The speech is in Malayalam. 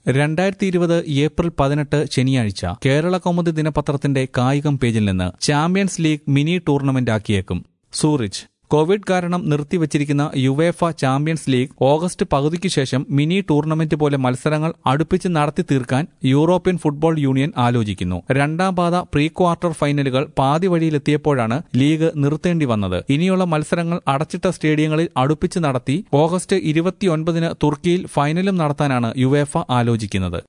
രണ്ടായിരത്തി ഇരുപത് ഏപ്രിൽ പതിനെട്ട് ശനിയാഴ്ച കേരള കൗമുദി ദിനപത്രത്തിന്റെ കായികം പേജിൽ നിന്ന് ചാമ്പ്യൻസ് ലീഗ് മിനി ടൂർണമെന്റ് ആക്കിയേക്കും സൂറിച്ച് കോവിഡ് കാരണം നിർത്തിവച്ചിരിക്കുന്ന യുവേഫ ചാമ്പ്യൻസ് ലീഗ് ഓഗസ്റ്റ് പകുതിക്ക് ശേഷം മിനി ടൂർണമെന്റ് പോലെ മത്സരങ്ങൾ അടുപ്പിച്ച് നടത്തി തീർക്കാൻ യൂറോപ്യൻ ഫുട്ബോൾ യൂണിയൻ ആലോചിക്കുന്നു രണ്ടാം പാത പ്രീ ക്വാർട്ടർ ഫൈനലുകൾ പാതി വഴിയിലെത്തിയപ്പോഴാണ് ലീഗ് നിർത്തേണ്ടി വന്നത് ഇനിയുള്ള മത്സരങ്ങൾ അടച്ചിട്ട സ്റ്റേഡിയങ്ങളിൽ അടുപ്പിച്ച് നടത്തി ഓഗസ്റ്റ് ഇരുപത്തിയൊൻപതിന് തുർക്കിയിൽ ഫൈനലും നടത്താനാണ് യുവേഫ ആലോചിക്കുന്നത്